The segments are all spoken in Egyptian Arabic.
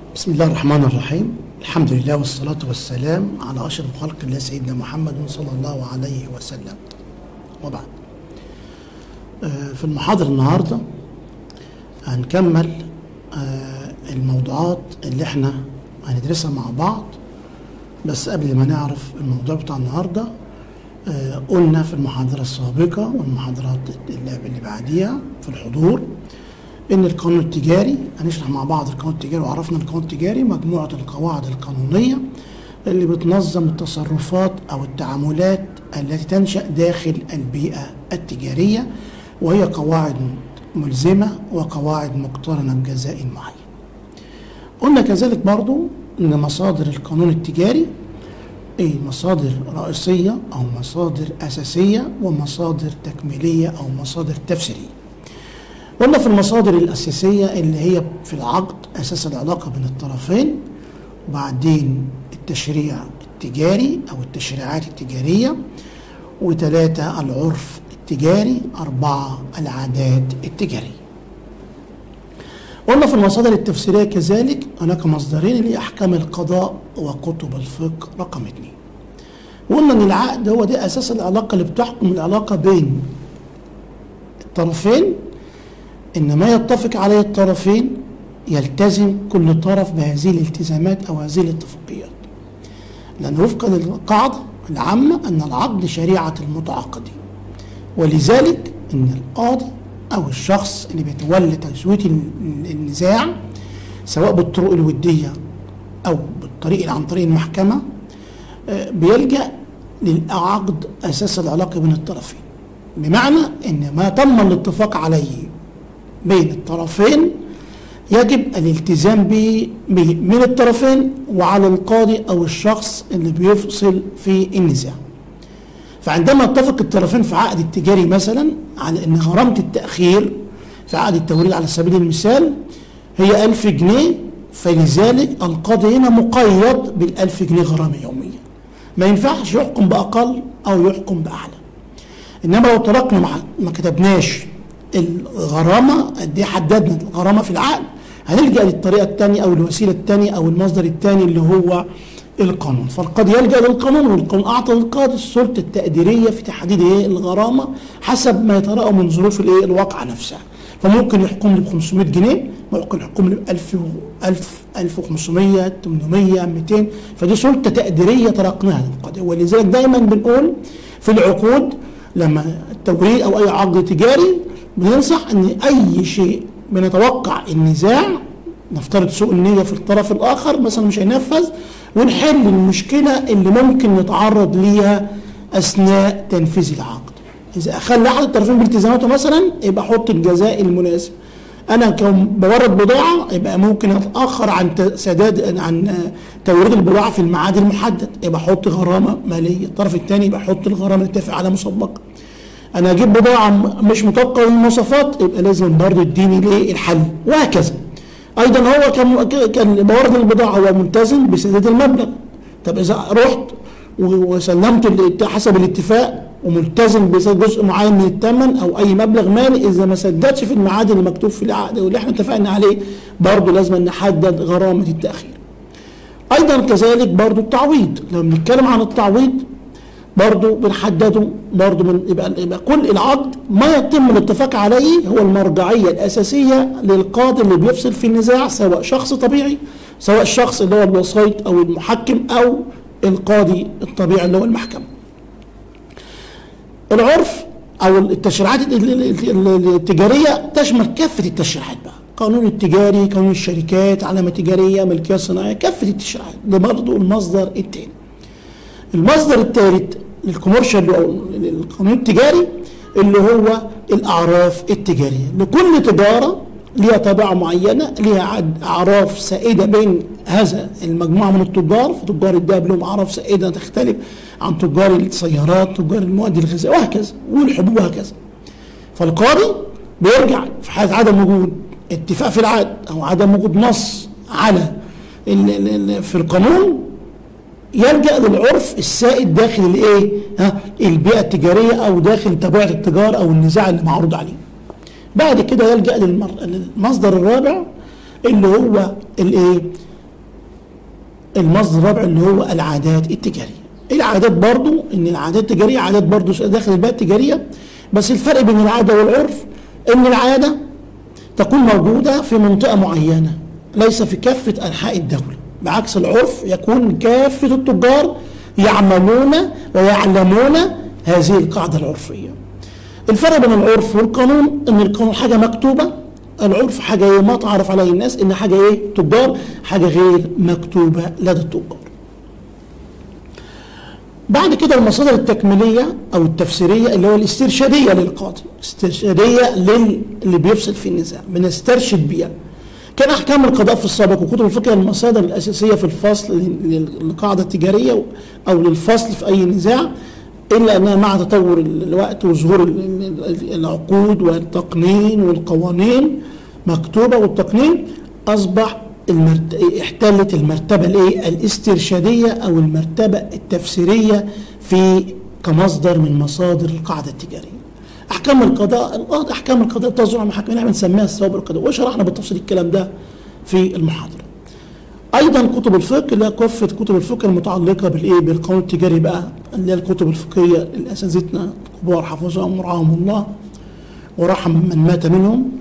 بسم الله الرحمن الرحيم الحمد لله والصلاة والسلام على أشرف خلق الله سيدنا محمد صلى الله عليه وسلم وبعد آه، في المحاضرة النهاردة هنكمل آه، الموضوعات اللي احنا هندرسها مع بعض بس قبل ما نعرف الموضوع بتاع النهاردة آه، قلنا في المحاضرة السابقة والمحاضرات اللي اللي بعديها في الحضور ان القانون التجاري هنشرح مع بعض القانون التجاري وعرفنا القانون التجاري مجموعه القواعد القانونيه اللي بتنظم التصرفات او التعاملات التي تنشا داخل البيئه التجاريه وهي قواعد ملزمه وقواعد مقترنه بجزاء معين. قلنا كذلك برضو ان مصادر القانون التجاري ايه مصادر رئيسيه او مصادر اساسيه ومصادر تكميليه او مصادر تفسيريه. قلنا في المصادر الأساسية اللي هي في العقد أساس العلاقة بين الطرفين وبعدين التشريع التجاري أو التشريعات التجارية وثلاثة العرف التجاري أربعة العادات التجارية قلنا في المصادر التفسيرية كذلك هناك مصدرين لأحكام القضاء وكتب الفقه رقم اثنين وقلنا ان العقد هو ده اساس العلاقه اللي بتحكم العلاقه بين الطرفين ان ما يتفق عليه الطرفين يلتزم كل طرف بهذه الالتزامات او هذه الاتفاقيات لان وفقا للقاعده العامه ان العقد شريعه المتعاقدين ولذلك ان القاضي او الشخص اللي بيتولى تسويه النزاع سواء بالطرق الوديه او بالطريق عن طريق المحكمه بيلجا للعقد اساس العلاقه بين الطرفين بمعنى ان ما تم الاتفاق عليه بين الطرفين يجب الالتزام به من الطرفين وعلى القاضي او الشخص اللي بيفصل في النزاع فعندما اتفق الطرفين في عقد التجاري مثلا على ان غرامة التأخير في عقد التوريد على سبيل المثال هي ألف جنيه فلذلك القاضي هنا مقيد بالألف جنيه غرامة يومية ما ينفعش يحكم بأقل أو يحكم بأعلى إنما لو تركنا ما كتبناش الغرامة دي حددنا الغرامة في العقد هنلجأ للطريقة الثانية أو الوسيلة الثانية أو المصدر الثاني اللي هو القانون فالقاضي يلجأ للقانون والقانون أعطى للقاضي السلطة التقديرية في تحديد إيه الغرامة حسب ما يتراءى من ظروف الإيه الواقعة نفسها فممكن يحكم لي ب 500 جنيه ممكن يحكم لي ب 1000 1000 1500 800 200 فدي سلطة تقديرية تركناها للقاضي ولذلك دايما بنقول في العقود لما التوريد أو أي عقد تجاري بننصح ان اي شيء بنتوقع النزاع نفترض سوء النية في الطرف الآخر مثلا مش هينفذ ونحل المشكلة اللي ممكن نتعرض ليها أثناء تنفيذ العقد إذا أخل أحد الطرفين بالتزاماته مثلا يبقى أحط الجزاء المناسب أنا بورد بضاعة يبقى ممكن أتأخر عن سداد عن توريد البضاعة في الميعاد المحدد يبقى أحط غرامة مالية الطرف الثاني يبقى أحط الغرامة نتفق على مسبقة انا اجيب بضاعه مش مطابقه للمواصفات يبقى لازم برضه يديني ليه الحل وهكذا ايضا هو كان كان بورد البضاعه هو ملتزم بسداد المبلغ طب اذا رحت وسلمت حسب الاتفاق وملتزم بسداد جزء معين من الثمن او اي مبلغ مالي اذا ما سددش في الميعاد اللي مكتوب في العقد واللي احنا اتفقنا عليه برضه لازم نحدد غرامه التاخير ايضا كذلك برضه التعويض لما بنتكلم عن التعويض برضه بنحدده برضه من يبقى, يبقى كل العقد ما يتم الاتفاق عليه هو المرجعيه الاساسيه للقاضي اللي بيفصل في النزاع سواء شخص طبيعي سواء الشخص اللي هو الوسيط او المحكم او القاضي الطبيعي اللي هو المحكمه. العرف او التشريعات التجاريه تشمل كافه التشريعات بقى قانون التجاري قانون الشركات علامه تجاريه ملكيه صناعيه كافه التشريعات ده برضه المصدر الثاني. المصدر الثالث للكوميرشال او القانون التجاري اللي هو الاعراف التجاريه لكل تجاره ليها طبيعه معينه ليها اعراف سائده بين هذا المجموعه من التجار فتجار الذهب لهم اعراف سائده تختلف عن تجار السيارات تجار المواد الغذائيه وهكذا والحبوب وهكذا فالقاضي بيرجع في حاله عدم وجود اتفاق في العقد او عدم وجود نص على في القانون يلجا للعرف السائد داخل الايه؟ ها البيئه التجاريه او داخل طبيعه التجاره او النزاع اللي معروض عليه. بعد كده يلجا للمصدر الرابع اللي هو الايه؟ المصدر الرابع اللي هو العادات التجاريه العادات برضو ان العادات التجاريه عادات برضو داخل البيئه التجاريه بس الفرق بين العاده والعرف ان العاده تكون موجوده في منطقه معينه ليس في كافه انحاء الدوله بعكس العرف يكون كافه التجار يعملون ويعلمون هذه القاعده العرفيه الفرق بين العرف والقانون ان القانون حاجه مكتوبه العرف حاجه ايه ما تعرف عليه الناس ان حاجه ايه تجار حاجه غير مكتوبه لدى التجار بعد كده المصادر التكميليه او التفسيريه اللي هو الاسترشاديه للقاضي استرشاديه للي بيفصل في النزاع بنسترشد بيها كان احكام القضاء في السابق وكتب الفقه المصادر الاساسيه في الفصل للقاعده التجاريه او للفصل في اي نزاع الا انها مع تطور الوقت وظهور العقود والتقنين والقوانين مكتوبه والتقنين اصبح المرت... احتلت المرتبه الايه الاسترشاديه او المرتبه التفسيريه في كمصدر من مصادر القاعده التجاريه احكام القضاء احكام القضاء تظهر محاكم احنا بنسميها الثواب القضاء وشرحنا بالتفصيل الكلام ده في المحاضره ايضا كتب الفقه اللي هي كافه كتب الفقه المتعلقه بالايه بالقانون التجاري بقى اللي هي الكتب الفقهيه لاساتذتنا الكبار حفظهم ورعاهم الله ورحم من مات منهم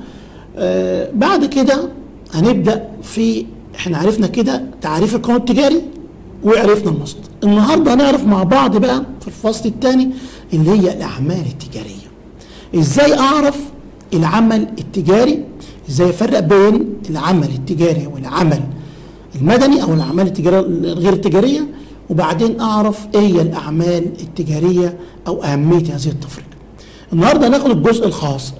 آه بعد كده هنبدا في احنا عرفنا كده تعريف القانون التجاري وعرفنا المصدر النهارده هنعرف مع بعض بقى في الفصل الثاني اللي هي الاعمال التجاريه ازاي اعرف العمل التجاري ازاي افرق بين العمل التجاري والعمل المدني او الاعمال التجاريه الغير التجاريه وبعدين اعرف ايه هي الاعمال التجاريه او اهميه هذه التفرقه النهارده هناخد الجزء الخاص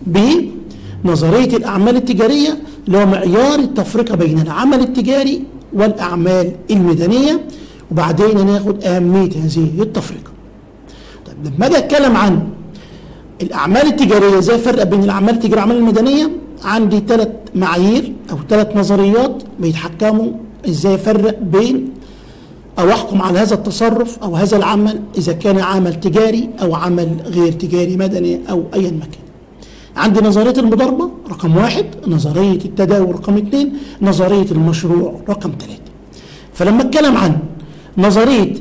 بنظريه الاعمال التجاريه اللي هو معيار التفرقه بين العمل التجاري والاعمال المدنيه وبعدين هناخد اهميه هذه التفرقه طيب لما اجي اتكلم عن الاعمال التجاريه ازاي افرق بين الاعمال التجاريه والاعمال المدنيه عندي ثلاث معايير او ثلاث نظريات بيتحكموا ازاي افرق بين او احكم على هذا التصرف او هذا العمل اذا كان عمل تجاري او عمل غير تجاري مدني او ايا ما كان عندي نظريه المضاربه رقم واحد نظريه التداول رقم اثنين نظريه المشروع رقم ثلاثه فلما اتكلم عن نظريه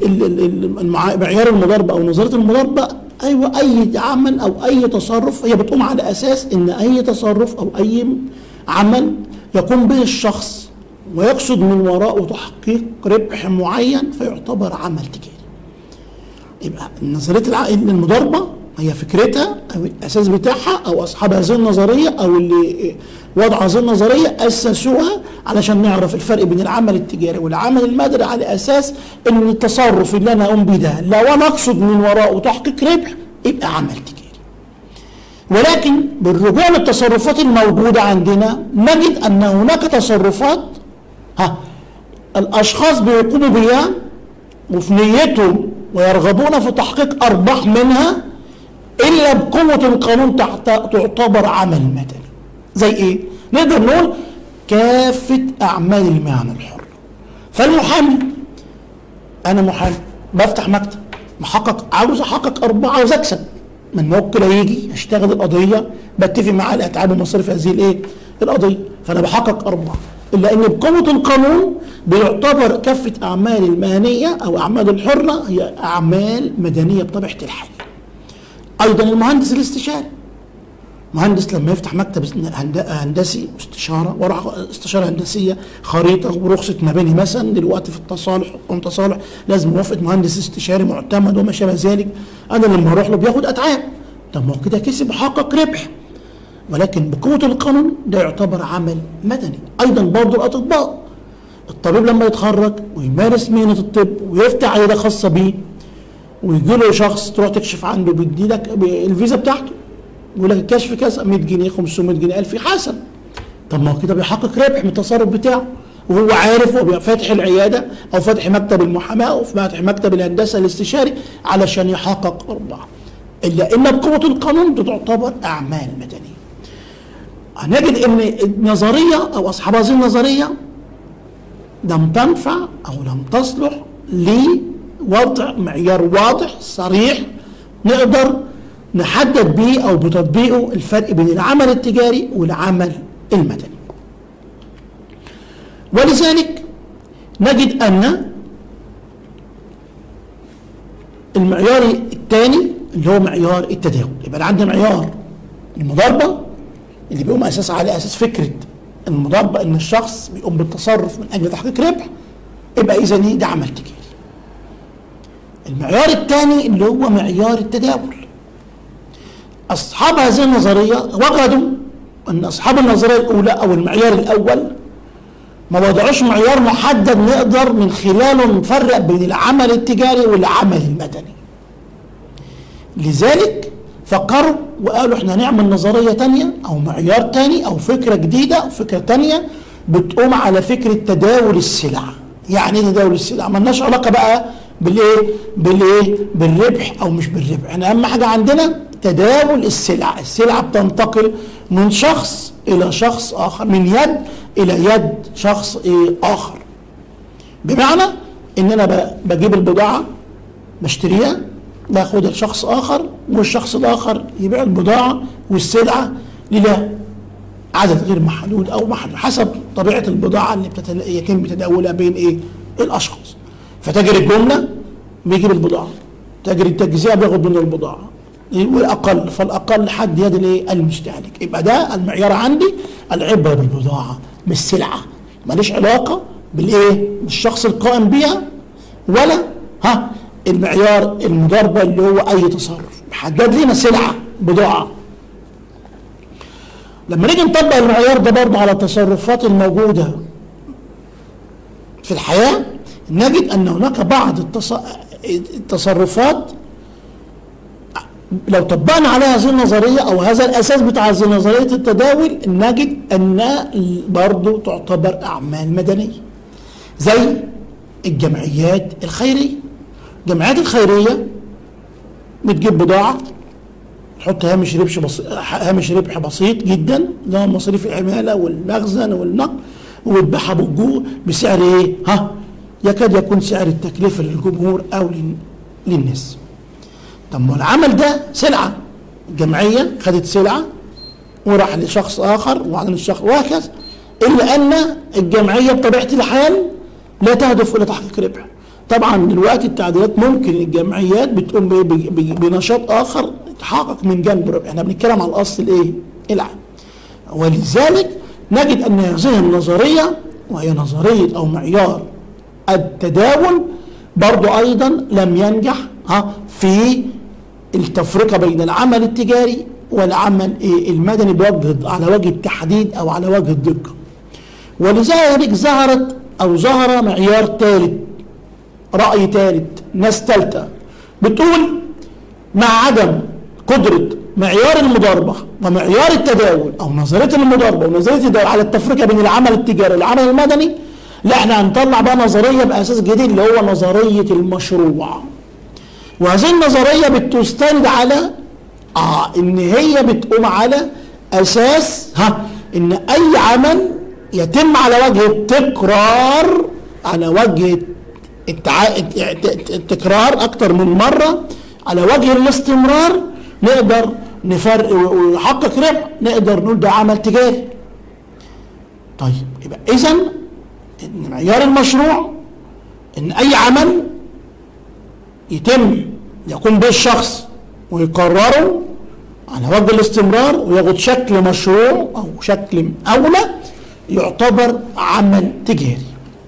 معيار المضاربه او نظريه المضاربه ايوه اي عمل او اي تصرف هي بتقوم على اساس ان اي تصرف او اي عمل يقوم به الشخص ويقصد من وراءه تحقيق ربح معين فيعتبر عمل تجاري يبقى نظريه المضاربه هي فكرتها او الاساس بتاعها او اصحاب هذه النظريه او اللي وضعوا هذه النظريه اسسوها علشان نعرف الفرق بين العمل التجاري والعمل المدني على اساس ان التصرف اللي انا اقوم بيه ده لو انا اقصد من وراءه تحقيق ربح يبقى عمل تجاري. ولكن بالرجوع للتصرفات الموجوده عندنا نجد ان هناك تصرفات ها الاشخاص بيقوموا بها وفي نيتهم ويرغبون في تحقيق ارباح منها الا بقوه القانون تعتبر عمل مدني زي ايه نقدر نقول كافه اعمال المهن الحره فالمحامي انا محامي بفتح مكتب محقق عاوز احقق ارباح عاوز اكسب من موكل هيجي اشتغل القضيه بتفق معاه الاتعاب ومصاريف هذه الايه القضيه فانا بحقق ارباح الا ان بقوه القانون بيعتبر كافه اعمال المهنيه او اعمال الحره هي اعمال مدنيه بطبيعه الحال ايضا المهندس الاستشاري مهندس لما يفتح مكتب هندسي استشاره وراح استشاره هندسيه خريطه ورخصه مباني مثلا دلوقتي في التصالح حكم تصالح لازم موافقه مهندس استشاري معتمد وما شابه ذلك انا لما اروح له بياخد اتعاب طب ما هو كده كسب حقق ربح ولكن بقوه القانون ده يعتبر عمل مدني ايضا برضه الاطباء الطبيب لما يتخرج ويمارس مهنه الطب ويفتح عياده خاصه بيه ويجي له شخص تروح تكشف عنده بيدي لك الفيزا بتاعته يقول لك الكشف كذا 100 جنيه 500 جنيه 1000 حسن طب ما هو كده بيحقق ربح من التصرف بتاعه وهو عارف هو فاتح العياده او فاتح مكتب المحاماه او فاتح مكتب الهندسه الاستشاري علشان يحقق ارباح الا ان بقوه القانون تعتبر اعمال مدنيه هنجد ان النظريه او اصحاب هذه النظريه لم تنفع او لم تصلح لوضع معيار واضح صريح نقدر نحدد به او بتطبيقه الفرق بين العمل التجاري والعمل المدني ولذلك نجد ان المعيار الثاني اللي هو معيار التداول يبقى عندنا معيار المضاربه اللي بيقوم اساس على اساس فكره المضاربه ان الشخص بيقوم بالتصرف من اجل تحقيق ربح يبقى اذا ده عمل تجاري المعيار الثاني اللي هو معيار التداول اصحاب هذه النظريه وجدوا ان اصحاب النظريه الاولى او المعيار الاول ما وضعوش معيار محدد نقدر من خلاله نفرق بين العمل التجاري والعمل المدني لذلك فكروا وقالوا احنا هنعمل نظريه تانية او معيار تاني او فكره جديده او فكره تانية بتقوم على فكره تداول السلع يعني ايه تداول السلع ملناش علاقه بقى بالايه بالايه بالربح او مش بالربح احنا اهم حاجه عندنا تداول السلع السلعه بتنتقل من شخص الى شخص اخر من يد الى يد شخص ايه اخر بمعنى ان انا بجيب البضاعه بشتريها باخدها لشخص اخر والشخص الاخر يبيع البضاعه والسلعه لله عدد غير محدود او محدود حسب طبيعه البضاعه اللي بتتل... يتم تداولها بين ايه الاشخاص فتاجر الجمله بيجيب البضاعه تاجر التجزئه بياخد منه البضاعه والاقل فالاقل حد يد الايه المستهلك يبقى ده المعيار عندي العبره بالبضاعه بالسلعه ماليش علاقه بالايه بالشخص القائم بيها ولا ها المعيار المضاربه اللي هو اي تصرف محدد لنا سلعه بضاعه لما نيجي نطبق المعيار ده برضه على التصرفات الموجوده في الحياه نجد ان هناك بعض التصرفات لو طبقنا عليها هذه النظريه او هذا الاساس بتاع هذه نظريه التداول نجد انها برضه تعتبر اعمال مدنيه زي الجمعيات الخيريه الجمعيات الخيريه بتجيب بضاعه تحط هامش ربح بسيط هامش ربح بسيط جدا اللي هو مصاريف العماله والمخزن والنقل وبتبيعها بالجو بسعر ايه؟ ها يكاد يكون سعر التكلفه للجمهور او للناس. طب ما العمل ده سلعه جمعيه خدت سلعه وراح لشخص اخر وبعدين الشخص وهكذا الا ان الجمعيه بطبيعه الحال لا تهدف الى تحقيق ربح. طبعا دلوقتي التعديلات ممكن الجمعيات بتقوم بنشاط اخر يتحقق من جانب الربح احنا بنتكلم على الاصل الايه؟ العام. ولذلك نجد ان هذه النظريه وهي نظريه او معيار التداول برضو ايضا لم ينجح ها في التفرقه بين العمل التجاري والعمل إيه المدني بوجه على وجه التحديد او على وجه الدقه. ولذلك ظهرت او ظهر معيار ثالث راي ثالث ناس ثالثه بتقول مع عدم قدره معيار المضاربه ومعيار التداول او نظريه المضاربه ونظريه التداول على التفرقه بين العمل التجاري والعمل المدني لا احنا هنطلع بقى نظريه باساس جديد اللي هو نظريه المشروع وهذه النظريه بتستند على اه ان هي بتقوم على اساس ها ان اي عمل يتم على وجه التكرار على وجه التع... التكرار اكتر من مره على وجه الاستمرار نقدر نفرق ويحقق ربح نقدر نقول ده عمل تجاري طيب يبقى اذا ان معيار المشروع ان اي عمل يتم يقوم به الشخص ويقرره على وجه الاستمرار وياخد شكل مشروع او شكل اولى يعتبر عمل تجاري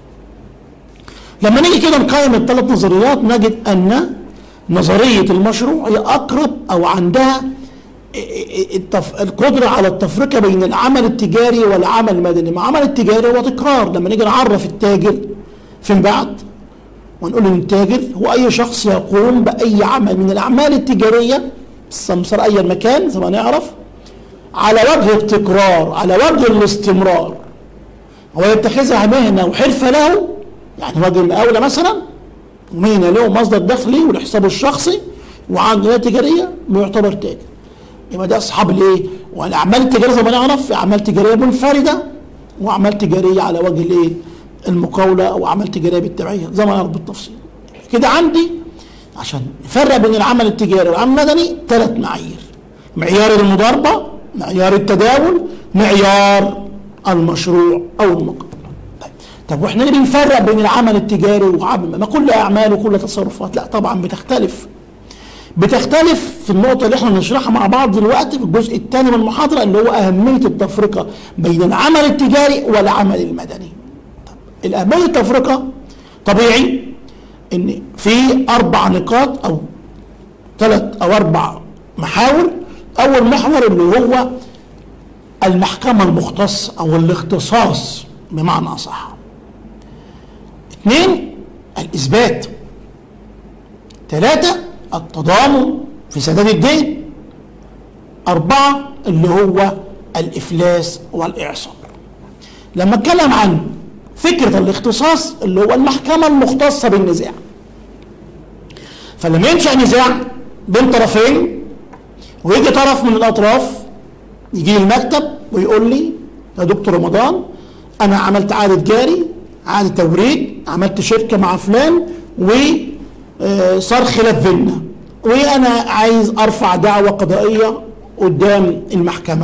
لما نيجي كده نقيم الثلاث نظريات نجد ان نظريه المشروع هي اقرب او عندها التف... القدره على التفرقه بين العمل التجاري والعمل المدني، ما العمل التجاري هو تكرار لما نيجي نعرف التاجر فين بعد ونقول ان التاجر هو اي شخص يقوم باي عمل من الاعمال التجاريه السمسار اي مكان زي ما نعرف على وجه التكرار على وجه الاستمرار هو يتخذها مهنه وحرفه له يعني وجه المقاوله مثلا ومهنه له مصدر دخلي ولحسابه الشخصي وعنده تجاريه بيعتبر تاجر يبقى ده اصحاب الايه؟ والاعمال التجاريه زي ما نعرف في اعمال تجاريه منفرده واعمال تجاريه على وجه الايه؟ المقاوله او اعمال تجاريه بالتبعيه زي ما نعرف بالتفصيل. كده عندي عشان نفرق بين العمل التجاري والعمل المدني ثلاث معايير. معيار المضاربه، معيار التداول، معيار المشروع او المقاوله. طيب طب واحنا ليه بنفرق بين العمل التجاري وعمل ما كل اعمال وكل تصرفات؟ لا طبعا بتختلف بتختلف في النقطة اللي احنا هنشرحها مع بعض دلوقتي في الجزء الثاني من المحاضرة اللي هو أهمية التفرقة بين العمل التجاري والعمل المدني. طب الأهمية التفرقة طبيعي إن في أربع نقاط أو ثلاث أو أربع محاور أول محور اللي هو المحكمة المختصة أو الاختصاص بمعنى أصح. اثنين الإثبات. ثلاثة التضامن في سداد الدين أربعة اللي هو الإفلاس والإعصار لما اتكلم عن فكرة الاختصاص اللي هو المحكمة المختصة بالنزاع فلما ينشأ نزاع بين طرفين ويجي طرف من الأطراف يجي المكتب ويقول لي يا دكتور رمضان أنا عملت عقد جاري عقد توريد عملت شركة مع فلان و صار خلاف بيننا وانا عايز ارفع دعوه قضائيه قدام المحكمه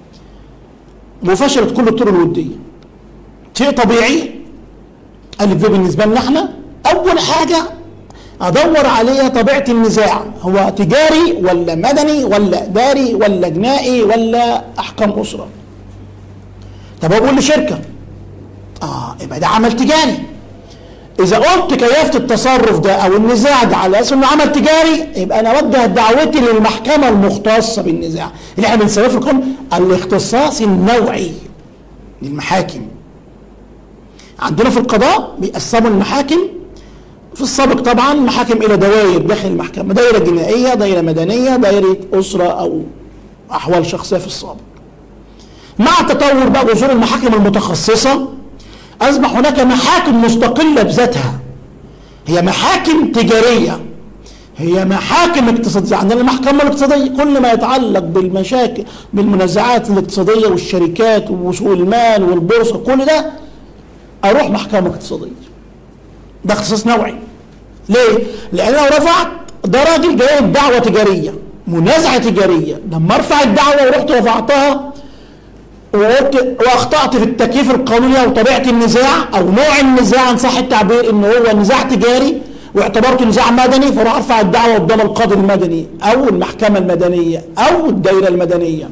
وفشلت كل الطرق الوديه شيء طبيعي الف بالنسبه لنا احنا اول حاجه ادور عليها طبيعه النزاع هو تجاري ولا مدني ولا اداري ولا جنائي ولا احكام اسره طب اقول لشركه اه يبقى ده عمل تجاري اذا قلت كيفت التصرف ده او النزاع ده على اساس انه عمل تجاري يبقى انا اوجه دعوتي للمحكمه المختصه بالنزاع اللي احنا بنسميه في القانون الاختصاص النوعي للمحاكم عندنا في القضاء بيقسموا المحاكم في السابق طبعا محاكم الى دوائر داخل المحكمه دائره جنائيه دائره مدنيه دائره اسره او احوال شخصيه في السابق مع تطور بقى جذور المحاكم المتخصصه أصبح هناك محاكم مستقلة بذاتها هي محاكم تجارية هي محاكم اقتصادية عندنا المحكمة الاقتصادية كل ما يتعلق بالمشاكل بالمنازعات الاقتصادية والشركات وسوق المال والبورصة كل ده أروح محكمة اقتصادية ده اختصاص نوعي ليه؟ لأن لو رفعت ده راجل جاي دعوة تجارية منازعة تجارية لما ارفع الدعوة ورحت رفعتها وقلت واخطات في التكييف القانوني او طبيعه النزاع او نوع النزاع ان صح التعبير ان هو نزاع تجاري واعتبرته نزاع مدني فراح ارفع الدعوه قدام القاضي المدني او المحكمه المدنيه او الدائره المدنيه.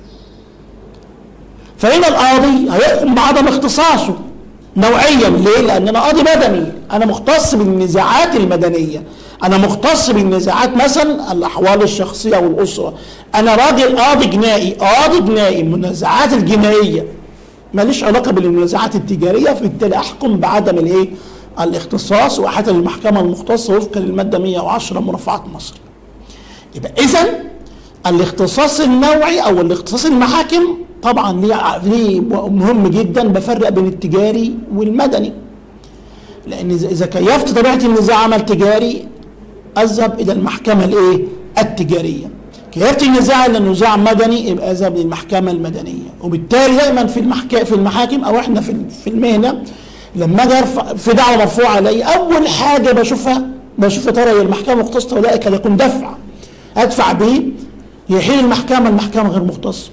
فهنا القاضي هيحكم بعدم اختصاصه نوعيا ليه؟ لان انا قاضي مدني انا مختص بالنزاعات المدنيه انا مختص بالنزاعات مثلا الاحوال الشخصيه والاسره انا راجل قاضي جنائي قاضي جنائي المنازعات الجنائيه ماليش علاقه بالمنازعات التجاريه فبالتالي احكم بعدم الايه الاختصاص وحتى المحكمه المختصه وفقا للماده 110 مرافعات مصر يبقى اذا الاختصاص النوعي او الاختصاص المحاكم طبعا ليه ليه مهم جدا بفرق بين التجاري والمدني لان اذا كيفت طبيعه النزاع عمل تجاري اذهب الى المحكمه الايه التجاريه كيفت النزاع الى نزاع مدني يبقى اذهب للمحكمه المدنيه وبالتالي دايما في المحكمه في المحاكم او احنا في في المهنه لما اجي ارفع في دعوه مرفوعه علي اول حاجه بشوفها بشوف ترى هي المحكمه مختصه ولا قد يكون دفع ادفع به يحيل المحكمه المحكمه غير مختصه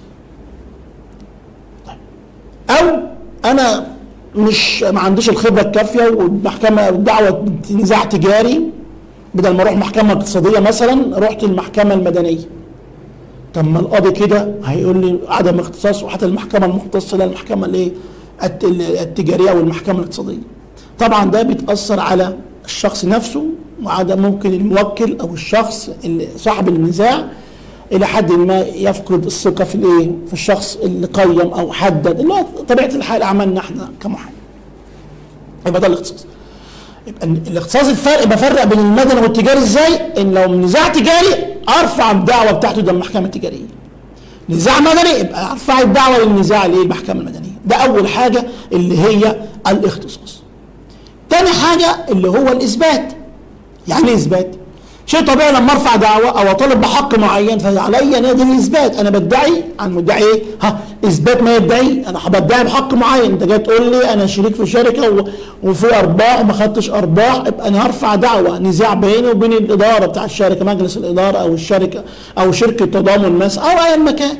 او انا مش ما عنديش الخبره الكافيه والمحكمه دعوه نزاع تجاري بدل ما اروح محكمه اقتصاديه مثلا رحت المحكمه المدنيه طب ما القاضي كده هيقول لي عدم اختصاص وحتى المحكمه المختصه لا المحكمه الايه التجاريه او المحكمه الاقتصاديه طبعا ده بيتاثر على الشخص نفسه وعدم ممكن الموكل او الشخص اللي صاحب النزاع الى حد ما يفقد الثقه في الايه في الشخص اللي قيم او حدد اللي هو طبيعه الحال اعمالنا احنا كمحامي يبقى ده الاختصاص يبقى الاختصاص الفرق بفرق بين المدني والتجاري ازاي ان لو نزاع تجاري ارفع الدعوه بتاعته قدام المحكمه التجاريه نزاع مدني يبقى ارفع الدعوه للنزاع الايه المحكمه المدنيه ده اول حاجه اللي هي الاختصاص تاني حاجه اللي هو الاثبات يعني ايه اثبات شيء طبيعي لما ارفع دعوه او اطالب بحق معين فعلي نادي الاثبات انا بدعي عن مدعي ايه؟ ها اثبات ما يدعي انا بدعي بحق معين انت جاي تقول لي انا شريك في شركه و... وفي ارباح وما خدتش ارباح يبقى انا هرفع دعوه نزاع بيني وبين الاداره بتاع الشركه مجلس الاداره او الشركه او شركه تضامن مثلا او اي مكان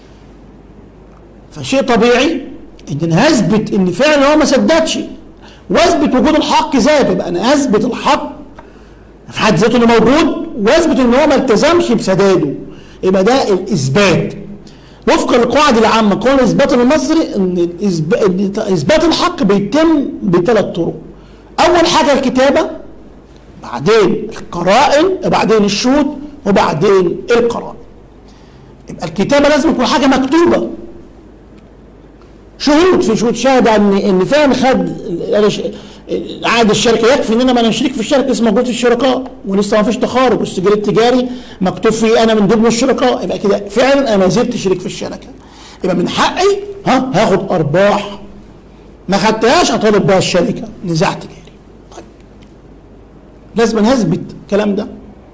فشيء طبيعي ان انا هثبت ان فعلا هو ما سددش واثبت وجود الحق ذاته يبقى انا اثبت الحق في حد ذاته اللي موجود واثبت ان هو ما التزمش بسداده يبقى ده الاثبات وفقا للقواعد العامه قانون الاثبات المصري ان الإثب- إن اثبات الحق بيتم بثلاث طرق اول حاجه الكتابه بعدين القرائن بعدين الشهود وبعدين القرائن يبقى الكتابه لازم يكون حاجه مكتوبه شهود في شهود شهد ان ان فعلا خد أنا ش- عقد الشركه يكفي ان انا ما انا شريك في الشركه اسمه موجود في الشركاء ولسه ما فيش تخارج والسجل التجاري مكتوب فيه انا من ضمن الشركاء يبقى كده فعلا انا ما زلت شريك في الشركه يبقى من حقي ها هاخد ارباح ما خدتهاش اطالب بها الشركه نزاع تجاري طيب لازم نثبت الكلام ده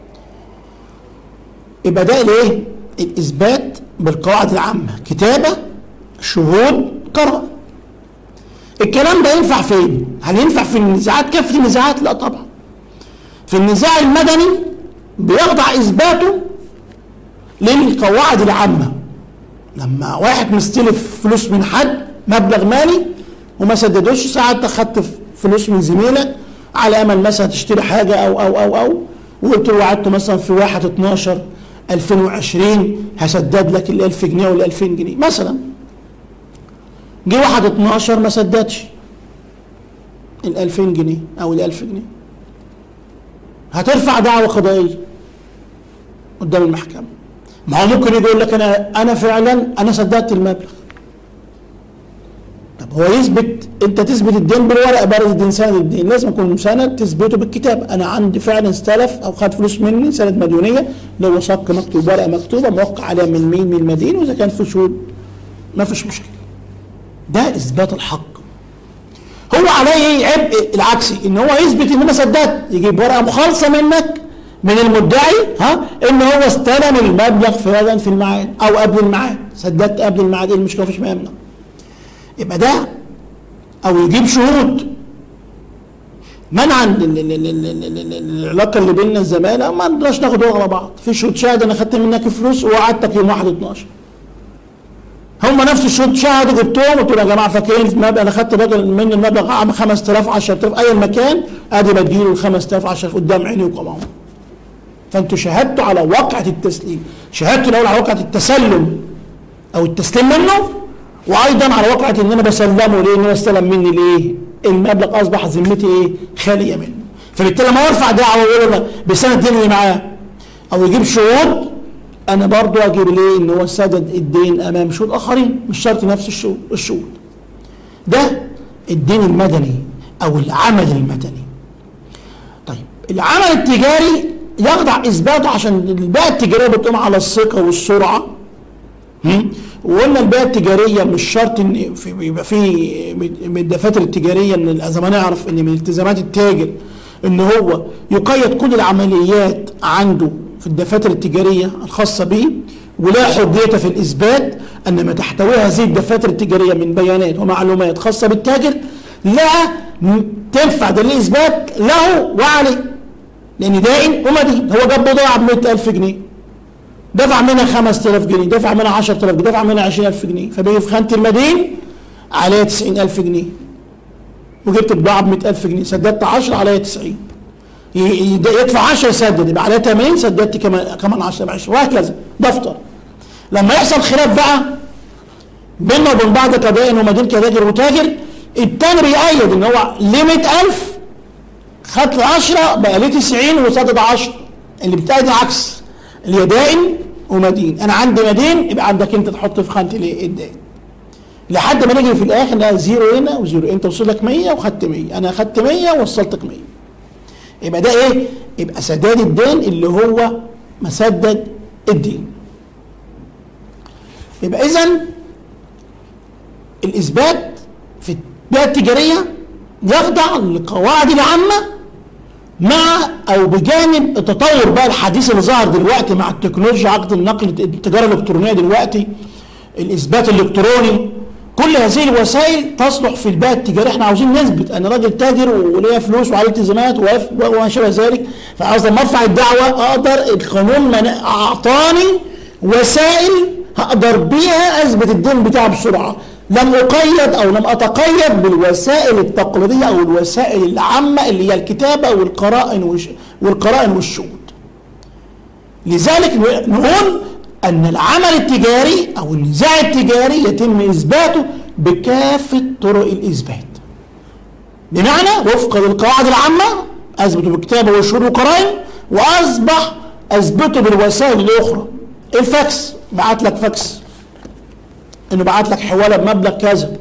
يبقى ده الايه؟ الاثبات بالقواعد العامه كتابه شهود قراءه الكلام ده ينفع فين؟ هل ينفع في النزاعات؟ كافه النزاعات؟ لا طبعا. في النزاع المدني بيخضع اثباته للقواعد العامه. لما واحد مستلف فلوس من حد مبلغ مالي وما سددوش ساعات خدت فلوس من زميلك على امل مثلا تشتري حاجه او او او او وقلت له وعدته مثلا في 1 12 2020 هسدد لك ال 1000 جنيه ولا 2000 جنيه مثلا جه واحد 12 ما سددش ال 2000 جنيه او ال 1000 جنيه هترفع دعوه قضائيه قدام المحكمه ما هو ممكن يقول لك انا انا فعلا انا سددت المبلغ طب هو يثبت انت تثبت الدين بالورقه بارز الدين سند الدين لازم يكون سند تثبته بالكتاب انا عندي فعلا استلف او خد فلوس مني سند مديونيه لو وثق مكتوب ورقه مكتوبه موقع عليها من مين من المدين واذا كان في شهود ما فيش مشكله ده اثبات الحق هو عليه ايه عبء العكسي ان هو يثبت ان انا سددت يجيب ورقه مخالصه منك من المدعي ها ان هو استلم المبلغ فعلا في الميعاد او قبل الميعاد سددت قبل الميعاد ايه المشكله مفيش ما يمنع يبقى ده او يجيب شهود منعا لل- لل- لل- لل- لل- العلاقه اللي بيننا الزماله ما نقدرش ناخد على بعض في شهود شاهد انا خدت منك فلوس ووعدتك يوم 1 12 هم نفس الشهود شهدوا جبتهم قلت لهم يا جماعه فاكرين في المبلغ انا خدت راجل من المبلغ عام 5000 10000 اي مكان ادي بديله ال 5000 10000 قدام عيني وقمعهم فانتوا شهدتوا على واقعه التسليم شهدتوا الاول على واقعه التسلم او التسليم منه وايضا على واقعه ان انا بسلمه ليه ان هو استلم مني ليه المبلغ اصبح ذمتي ايه خاليه منه فبالتالي لما يرفع دعوه ويقول له بسنه الدين اللي معاه او يجيب شهود انا برضو اجيب ليه ان هو سدد الدين امام شهود اخرين مش شرط نفس الشهود الشهود ده الدين المدني او العمل المدني طيب العمل التجاري يخضع اثباته عشان البيئه التجاريه بتقوم على الثقه والسرعه هم؟ وقلنا البيئه التجاريه مش شرط ان في بيبقى في من الدفاتر التجاريه ان زي ما نعرف ان من التزامات التاجر ان هو يقيد كل العمليات عنده في الدفاتر التجاريه الخاصه به ولا حجيه في الاثبات ان ما تحتويها هذه الدفاتر التجاريه من بيانات ومعلومات خاصه بالتاجر لا تنفع دليل اثبات له وعليه لان دائن ومدين هو جاب بضاعه ب 100000 جنيه دفع منها 5000 جنيه دفع منها 10000 جنيه دفع منها 20000 جنيه فبيجي في خانه المدين عليها 90000 جنيه وجبت بضاعه ب 100000 جنيه سددت 10 عليها 90 ي- ي- يدفع 10 يسدد يبقى عليها 80 سددت كمان كمان 10 ب 10 وهكذا دفتر لما يحصل خلاف بقى بيننا وبين بعض كدائن ومدين كتاجر وتاجر التاني بيأيد ان هو ليه 100000 خدت 10 بقى ليه 90 وسدد 10 اللي بتأيد العكس اللي هي دائن ومدين انا عندي مدين يبقى عندك انت تحط في خانه الايه الدائن لحد ما نيجي في الاخر لا زيرو هنا وزيرو انت وصل لك 100 وخدت 100 انا خدت 100 ووصلتك 100 يبقى ده ايه يبقى سداد الدين اللي هو مسدد الدين يبقى اذا الاثبات في البيئه التجاريه يخضع للقواعد العامه مع او بجانب التطور بقى الحديث اللي ظهر دلوقتي مع التكنولوجيا عقد النقل التجاره الالكترونيه دلوقتي الاثبات الالكتروني كل هذه الوسائل تصلح في البيئه التجاريه احنا عاوزين نثبت انا راجل تاجر وليا فلوس وعلي التزامات وواقف- وما شابه ذلك فعاوز لما ارفع الدعوه اقدر القانون من اعطاني وسائل هقدر بيها اثبت الدين بتاعي بسرعه لم اقيد او لم اتقيد بالوسائل التقليديه او الوسائل العامه اللي هي الكتابه والقرائن والش- والقرائن والشهود لذلك نقول أن العمل التجاري أو النزاع التجاري يتم إثباته بكافة طرق الإثبات بمعنى وفق للقواعد العامة أثبته بالكتابة والشهور والقرائن وأصبح أثبته بالوسائل الأخرى الفاكس بعت لك فاكس إنه بعت لك حوالة بمبلغ كذا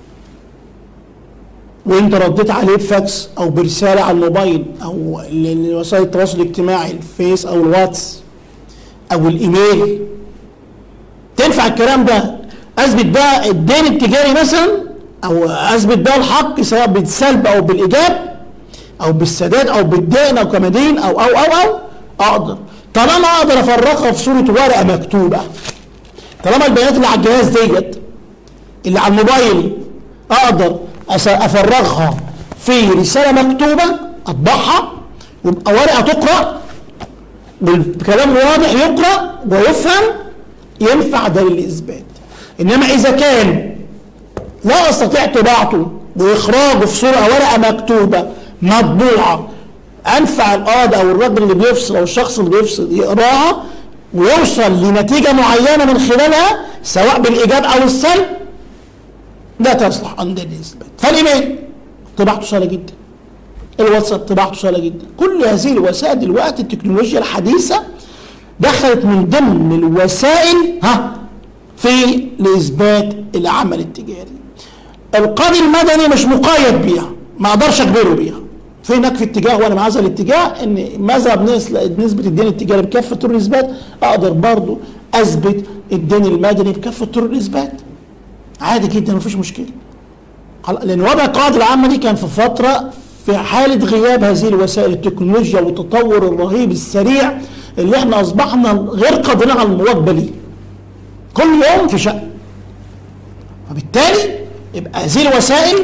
وانت رديت عليه بفاكس او برساله على الموبايل او وسائل التواصل الاجتماعي الفيس او الواتس او الايميل تنفع الكلام ده اثبت بقى الدين التجاري مثلا او اثبت بقى الحق سواء بالسلب او بالايجاب او بالسداد او بالدين او كمدين او او او او اقدر طالما اقدر افرغها في صوره ورقه مكتوبه طالما البيانات اللي على الجهاز ديت اللي على الموبايل اقدر افرغها في رساله مكتوبه اطبعها ويبقى ورقه تقرا بالكلام واضح يقرا ويفهم ينفع ده للاثبات انما اذا كان لا استطيع طباعته واخراجه في صوره ورقه مكتوبه مطبوعه انفع القاضي او الراجل اللي بيفصل او الشخص اللي بيفصل يقراها ويوصل لنتيجه معينه من خلالها سواء بالايجاب او السلب لا تصلح عند الاثبات فالايميل طباعته سهله جدا الواتساب طباعته سهله جدا كل هذه الوسائل دلوقتي التكنولوجيا الحديثه دخلت من ضمن الوسائل ها في لاثبات العمل التجاري القاضي المدني مش مقيد بيها ما اقدرش اجبره بيها في هناك في اتجاه وانا مع هذا الاتجاه ان مذهب نسبه الدين التجاري بكافه طرق الاثبات اقدر برضه اثبت الدين المدني بكافه طرق الاثبات عادي جدا مفيش مشكله لان وضع القواعد العامه دي كان في فتره في حاله غياب هذه الوسائل التكنولوجيا والتطور الرهيب السريع اللي احنا اصبحنا غير قادرين على المواكبه ليه كل يوم في شأن وبالتالي يبقى هذه الوسائل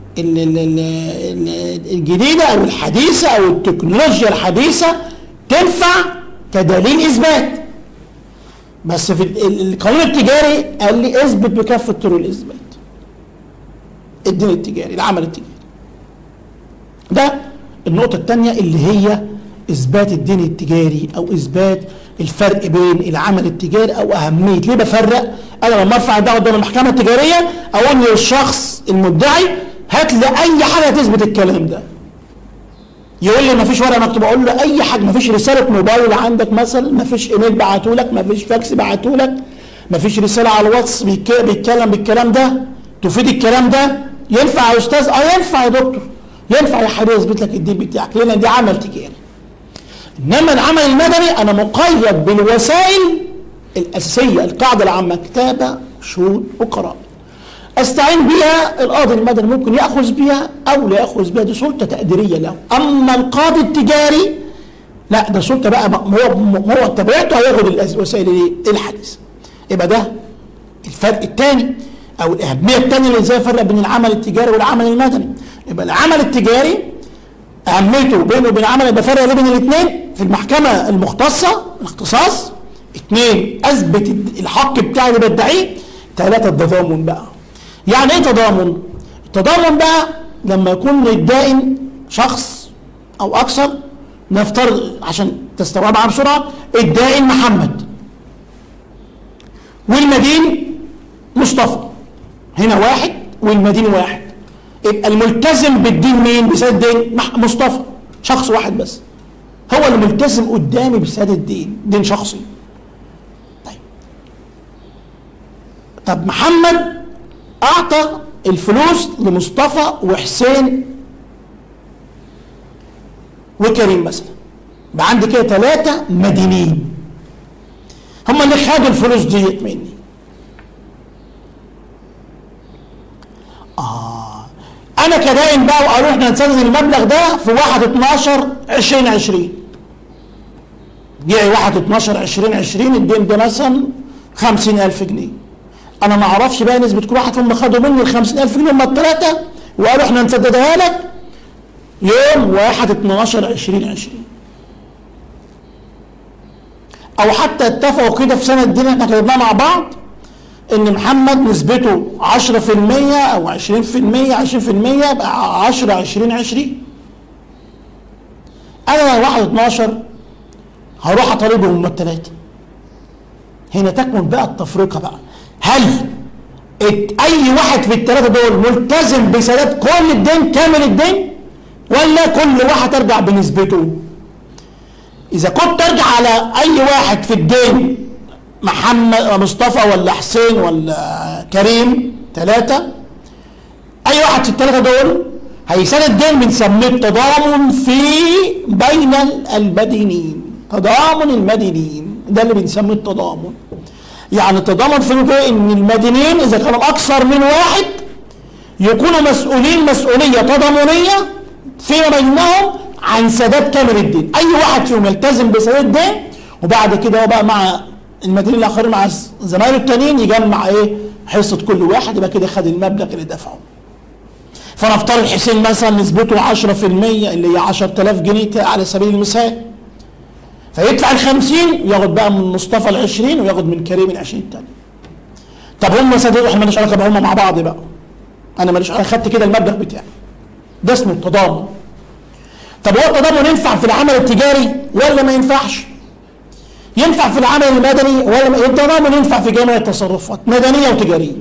الجديدة أو الحديثة أو التكنولوجيا الحديثة تنفع كدليل إثبات بس في القانون التجاري قال لي اثبت بكافة طرق الإثبات الدين التجاري العمل التجاري ده النقطة الثانية اللي هي إثبات الدين التجاري أو إثبات الفرق بين العمل التجاري أو أهمية ليه بفرق أنا لما أرفع دعوة قدام المحكمة التجارية أقول للشخص المدعي هات لي أي حاجة تثبت الكلام ده يقول لي ما فيش ورقه مكتوبه اقول له اي حاجه ما فيش رساله موبايل عندك مثلا ما فيش ايميل بعته لك ما فيش فاكس بعته لك ما فيش رساله على الواتس بيتكلم بالكلام ده تفيد الكلام ده ينفع يا استاذ اه ينفع يا دكتور ينفع يا حبيبي اثبت لك الدين بتاعك لان دي عمل تجاري انما العمل المدني انا مقيد بالوسائل الاساسيه القاعده العامه كتابه شهود وقراءه استعين بها القاضي المدني ممكن ياخذ بها او لا ياخذ بها دي سلطه تقديريه له اما القاضي التجاري لا ده سلطه بقى هو هو تبعته هياخد الوسائل ايه الحديثه يبقى ده الفرق الثاني او الاهميه الثانيه اللي ازاي افرق بين العمل التجاري والعمل المدني يبقى العمل التجاري اهميته بينه وبين العمل بفرق بين الاثنين في المحكمه المختصه الاختصاص اثنين اثبت الحق بتاعي اللي بدعيه ثلاثه التضامن بقى يعني ايه تضامن التضامن بقى لما يكون الدائن شخص او اكثر نفترض عشان تستوعبها بسرعه الدائن محمد والمدين مصطفى هنا واحد والمدين واحد يبقى الملتزم بالدين مين بسداد الدين مصطفى شخص واحد بس هو اللي ملتزم قدامي بسداد الدين دين شخصي طيب طب محمد اعطى الفلوس لمصطفى وحسين وكريم مثلا يبقى عندي كده ثلاثة مدينين هم اللي خدوا الفلوس ديت مني آه أنا كدائن بقى وقالوا إحنا هنسدد المبلغ ده في 1 12 2020 جه 1 12 2020 الدين ده مثلا 50000 جنيه انا ما اعرفش بقى نسبه كل واحد هم خدوا مني ال 50000 جنيه هم الثلاثه وقالوا احنا هنسددها لك يوم 1 12 2020 او حتى اتفقوا كده في سنه الدين احنا كتبناها مع بعض ان محمد نسبته 10% او 20% 20% يبقى 10 20 20 انا 1 12 هروح اطالبهم هم الثلاثه هنا تكمن بقى التفرقه بقى هل ات- اي واحد في الثلاثه دول ملتزم بسداد كل الدين كامل الدين ولا كل واحد ترجع بنسبته اذا كنت ترجع على اي واحد في الدين محمد مصطفى ولا حسين ولا كريم ثلاثه اي واحد في الثلاثه دول هيسدد الدين بنسميه التضامن في بين المدينين تضامن المدينين ده اللي بنسميه التضامن يعني التضامن في ايه ان المدينين اذا كانوا اكثر من واحد يكونوا مسؤولين مسؤوليه تضامنيه فيما بينهم عن سداد كامل الدين اي واحد فيهم يلتزم بسداد الدين وبعد كده هو بقى مع المدينين الاخرين مع زمايله التانيين يجمع ايه حصه كل واحد يبقى كده خد المبلغ اللي دفعه فنفترض حسين مثلا نسبته 10% اللي هي 10000 جنيه على سبيل المثال فيدفع ال 50 وياخد بقى من مصطفى ال 20 وياخد من كريم ال 20 الثاني طب هم سددوا احنا مالناش علاقه بقى هم مع بعض بقى انا ماليش انا خدت كده المبلغ بتاعي ده اسمه التضامن طب هو التضامن ينفع في العمل التجاري ولا ما ينفعش؟ ينفع في العمل المدني ولا ما التضامن ينفع في جميع التصرفات مدنيه وتجاريه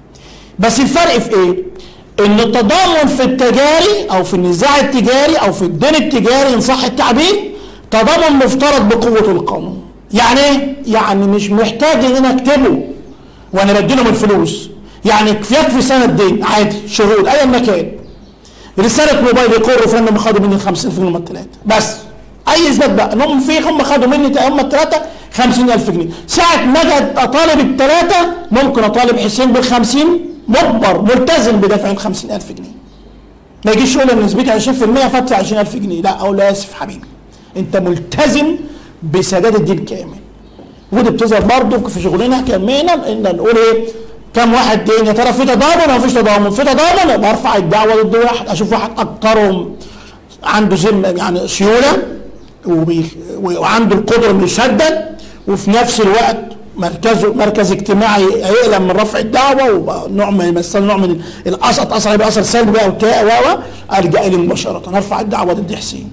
بس الفرق في ايه؟ ان التضامن في التجاري او في النزاع التجاري او في الدين التجاري ان صح التعبير تضامن مفترض بقوه القانون يعني ايه؟ يعني مش محتاج ان انا اكتبه وانا بديلهم الفلوس يعني يكفي سند دين عادي شهود ايا ما كان رساله موبايل يقروا في انهم خدوا مني 50000 جنيه هم الثلاثه بس اي اثبات بقى انهم في هم خدوا مني هم الثلاثه 50000 جنيه ساعه ما اجي اطالب الثلاثه ممكن اطالب حسين بال 50 مجبر ملتزم بدفع ال 50000 جنيه ما يجيش يقول ان نسبتي 20% فادفع 20000 جنيه لا اقول له اسف حبيبي انت ملتزم بسداد الدين كامل ودي بتظهر برضه في شغلنا كمينا ان نقول ايه كم واحد دين يا ترى في تضامن ولا مفيش تضامن؟ في تضامن يبقى ارفع الدعوه ضد واحد اشوف واحد اكثرهم عنده ذمه يعني سيوله وبي- وعنده القدره انه يسدد وفي نفس الوقت مركزه مركز اجتماعي هيقلم من رفع الدعوه وبقى نوع ما يمثل نوع من الاسقط اثر يبقى اثر سلبي بقى وبتاع و و الجا اليه مباشره ارفع الدعوه ضد حسين